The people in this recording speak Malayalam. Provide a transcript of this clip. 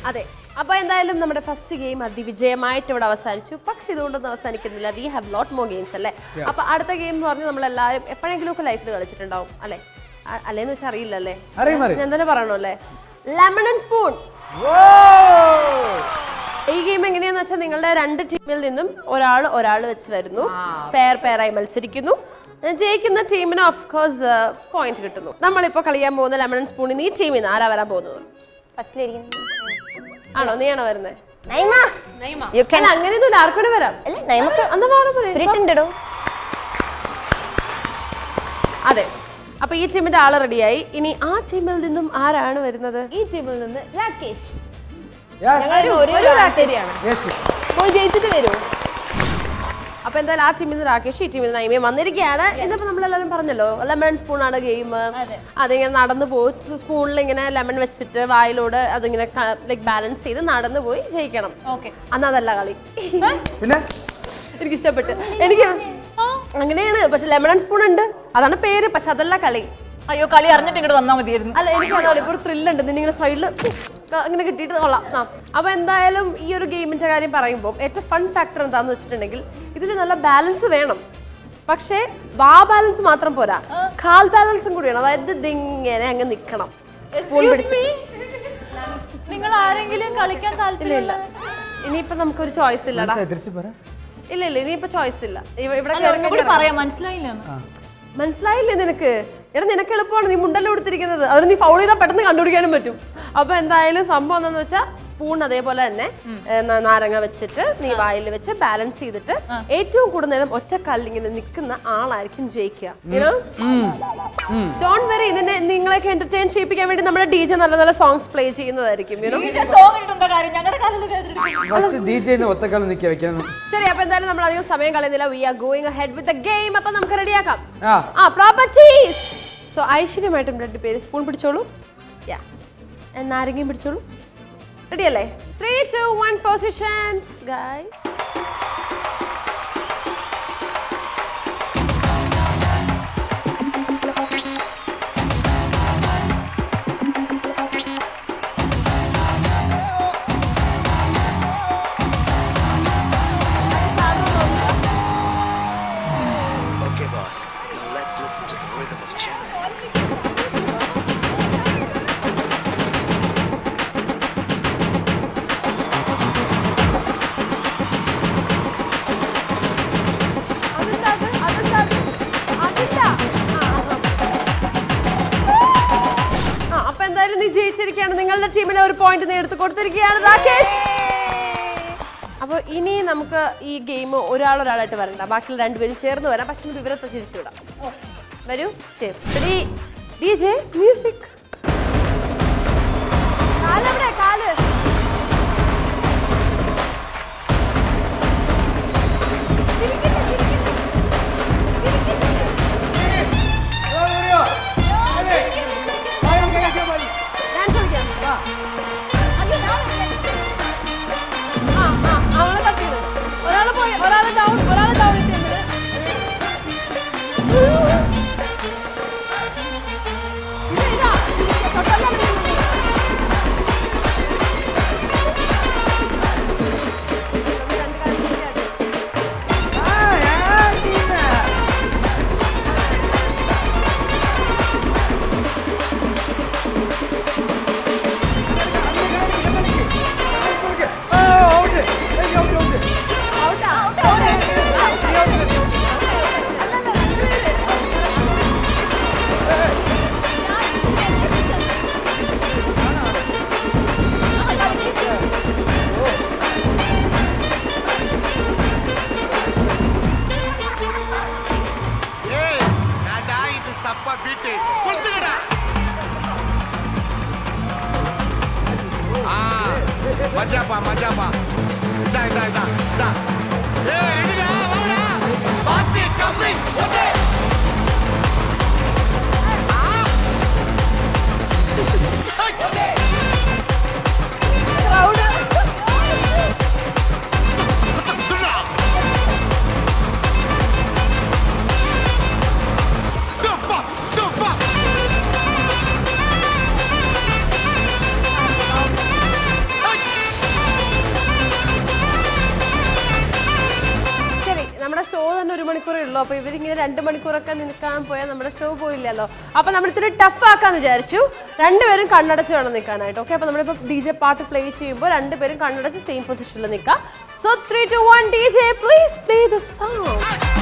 അതെ അപ്പൊ എന്തായാലും നമ്മുടെ ഫസ്റ്റ് ഗെയിം അതിവിജയമായിട്ട് ഇവിടെ അവസാനിച്ചു പക്ഷെ ഇതുകൊണ്ടൊന്നും അവസാനിക്കുന്നില്ല we have lot more games അല്ലേ അപ്പൊ അടുത്ത ഗെയിം എന്ന് പറഞ്ഞാൽ നമ്മൾ എല്ലാവരും എപ്പോഴെങ്കിലും ഒക്കെ ലൈഫിൽ കളിച്ചിട്ടുണ്ടാവും അല്ലെ അല്ലേന്ന് വെച്ചാൽ അറിയില്ലല്ലേ അറിയും അറിയും ഞാൻ തന്നെ പറയണോ അല്ലേ ലെമൺ ആൻഡ് സ്പൂൺ ഈ ഗെയിം എങ്ങനെയാന്ന് വെച്ചാൽ നിങ്ങളുടെ രണ്ട് ടീമിൽ നിന്നും ഒരാൾ ഒരാൾ വെച്ച് വരുന്നു പെയർ പെയറായി മത്സരിക്കുന്നു ജയിക്കുന്ന ടീമിന് ഓഫ് കോഴ്സ് പോയിന്റ് കിട്ടുന്നു നമ്മളിപ്പോ കളിയാൻ പോകുന്ന ലെമൺ ആൻഡ് സ്പൂണിൽ ഈ ടീമിൽ നിന്ന് ആരാ വരാൻ പോകുന്നത് ഫസ്റ്റിലിരിക്കുന്നു ആണോ നീയാണോ വരുന്നത് നൈമ യു അല്ല അങ്ങനെയൊന്നുമില്ല ആർക്കൂടെ വരാം അല്ലേ നൈമക്ക് അന്ന് മാറും മതി. സ്പിരിറ്റ് ഉണ്ടോ അതെ അപ്പൊ ഈ ടീമിന്റെ ആള് റെഡിയായി ഇനി ആ ടീമിൽ നിന്നും ആരാണ് വരുന്നത് ഈ ടീമിൽ നിന്ന് രാകേഷ് ഞങ്ങൾ ഒരേ ഒരു താല്പര്യമാണ് പോയി ജയിച്ചിട്ട് വരൂ അപ്പൊ എന്തായാലും ആ ടീമിൽ നിന്ന് രാകേഷ് ഈ ടീമിൽ നിന്ന് നൈമയും വന്നിരിക്കുകയാണ് ഇന്നിപ്പോ നമ്മളെല്ലാവരും പറഞ്ഞല്ലോ ലെമൺ സ്പൂൺ ആണ് ഗെയിം അതിങ്ങനെ നടന്നു പോയി സ്പൂണിൽ ഇങ്ങനെ ലെമൺ വെച്ചിട്ട് വായിലൂടെ അതിങ്ങനെ ലൈക് ബാലൻസ് ചെയ്ത് നടന്നു പോയി ജയിക്കണം ഓക്കെ അന്ന് അതല്ല കളി പിന്നെ എനിക്ക് ഇഷ്ടപ്പെട്ട് എനിക്ക് അങ്ങനെയാണ് പക്ഷെ ലെമൺ ആൻഡ് സ്പൂൺ ഉണ്ട് അതാണ് പേര് പക്ഷെ അതല്ല കളി അയ്യോ കളി അറിഞ്ഞിട്ട് ഇങ്ങോട്ട് വന്നാൽ മതിയായിരുന്നു അല്ല എനിക്ക് അതാണ് ഇപ്പൊ ഒരു ത്രില്ലുണ്ട് നിന്നിങ്ങനെ സൈഡിൽ ഇങ്ങനെ കിട്ടിയിട്ട് കൊള്ളാം ആ അപ്പൊ എന്തായാലും ഈ ഒരു ഗെയിമിന്റെ കാര്യം പറയുമ്പോൾ ഏറ്റവും ഫൺ ഫാക്ടർ എന്താന്ന് വെച്ചിട്ടുണ്ടെങ്കിൽ ഇതിന് നല്ല ബാലൻസ് വേണം പക്ഷേ വാ ബാലൻസ് മാത്രം പോരാ കാൽ ബാലൻസും കൂടിയാണ് അതായത് ഇതിങ്ങനെ അങ്ങ് നിക്കണം Spoon പിടിച്ചിട്ട്. നിങ്ങൾ ആരെങ്കിലും കളിക്കാൻ ഇല്ല ഇല്ല ഇനിയിപ്പോ നമുക്കൊരു ചോയ്സ് ഇല്ലടാ മനസ്സിലായി, തിരിച്ച് പറ ഇല്ല ഇല്ല ഇനിയിപ്പോ ചോയ്സ് ഇല്ല ഇവ- ഇവിടെ താല്പര്യം കേറി- പറയാം മനസ്സിലായില്ല മനസ്സിലായില്ലേ നിനക്ക് എടാ നിനക്ക് എളുപ്പമാണ് നീ മുണ്ടല്ലോ കൊടുത്തിരിക്കുന്നത് അത് നീ ഫൗൾ ചെയ്താൽ പെട്ടെന്ന് കണ്ടുപിടിക്കാനും പറ്റും അപ്പൊ എന്തായാലും സംഭവം എന്താന്ന് വെച്ചാൽ സ്പൂൺ അതേപോലെ തന്നെ ഏ, ന- നാരങ്ങ വെച്ചിട്ട് നീ വായിൽ വെച്ച് ബാലൻസ് ചെയ്തിട്ട് ഏറ്റവും കൂടുതൽ നേരം ഒറ്റ കല്ലിങ്ങനെ നിൽക്കുന്ന ആളായിരിക്കും ജയിക്കുക ഡോണ്ട് വെറി ഇതിനെ നിങ്ങളെയൊക്കെ എന്റർടൈൻ ചെയ്യിപ്പിക്കാൻ വേണ്ടി നമ്മുടെ ഡി ജെ നല്ല നല്ല സോങ്സ് പ്ലേ ചെയ്യുന്നതായിരിക്കും you know? സോങ് ഇട്ടുണ്ടോ കാര്യം ഞങ്ങളുടെ കാലിൽ ഫസ്റ്റ് ഡി ജെന്ന് ഒത്തക്കാലം നിൽക്കുക വെക്കാൻ ശരി അപ്പൊ എന്തായാലും നമ്മൾ അധികം സമയം കളയുന്നില്ല we are going head with the game അപ്പൊ നമുക്ക് റെഡിയാക്കാം ആ ആ പ്രോപ്പർട്ടീസ് സോ ഐശ്വര്യമായിട്ടും രണ്ട് പേര് സ്പൂൺ പിടിച്ചോളൂ യാ നാരങ്ങയും പിടിച്ചോളൂ റെഡി അല്ലേ three two one positions guy Okay, boss. Now let's listen to the rhythm of Chennai. അതെന്താ അത്? അതെന്താ അത്? അതില്ല. ആ, ആ. ആ അപ്പൊ എന്തായാലും നീ ജയിച്ചിരിക്കുകയാണ് നിങ്ങളുടെ ടീമിന് ഒരു പോയിന്റ് നീ എടുത്ത് കൊടുത്തിരിക്കുകയാണ് രാകേഷ് അപ്പൊ ഇനി നമുക്ക് ഈ ഗെയിം ഒരാൾ ഒരാളായിട്ട് വരണ്ട ബാക്കിയുള്ള രണ്ടുപേരും ചേർന്ന് വരാം പക്ഷെ വിവരത്തെ തിരിച്ചു വിടാം വരൂ ശരി ഡി ജെ മ്യൂസിക് കാലവിടെ കാല് ചിരിക്കില്ല, ചിരിക്കില്ല. ഞാൻ ചോദിക്കാം ആ, ആ, അവളെ തട്ടിയിട്. ഒരാള് പോയി ഒരാള് ഡൗൺ ഒരാള് ഡൗൺ ടീമില് ഇത് ഇതാ തൊട്ടല്ല ഔട്ടാ ஏய் நாடா இது சப்பா பீட்டு கொளுத்துக்கடா ஆ மஜாப்பா மஜாப்பா இதா இதா இதா இதா ஏய் ரெடிடா வாடா பாத்தி கம்மி ஓகே Dumpa! Dumpa! തന്നെ ഒരു മണിക്കൂറേ ഉള്ളൂ അപ്പൊ ഇവരിങ്ങനെ രണ്ട് മണിക്കൂറൊക്കെ നിൽക്കാൻ പോയാൽ നമ്മുടെ ഷോ പോയില്ലല്ലോ അപ്പൊ നമ്മൾ ഇത്തിരി ടഫ് ആക്കാന്ന് വിചാരിച്ചു രണ്ടുപേരും കണ്ണടച്ച് വേണം നിൽക്കാനായിട്ട് ഓക്കെ അപ്പൊ നമ്മളിപ്പോ ഡി ജെ പാട്ട് പ്ലേ ചെയ്യുമ്പോൾ രണ്ടുപേരും കണ്ണടച്ച് സെയിം പൊസിഷനിൽ നിൽക്കാം so three two one D J please play the song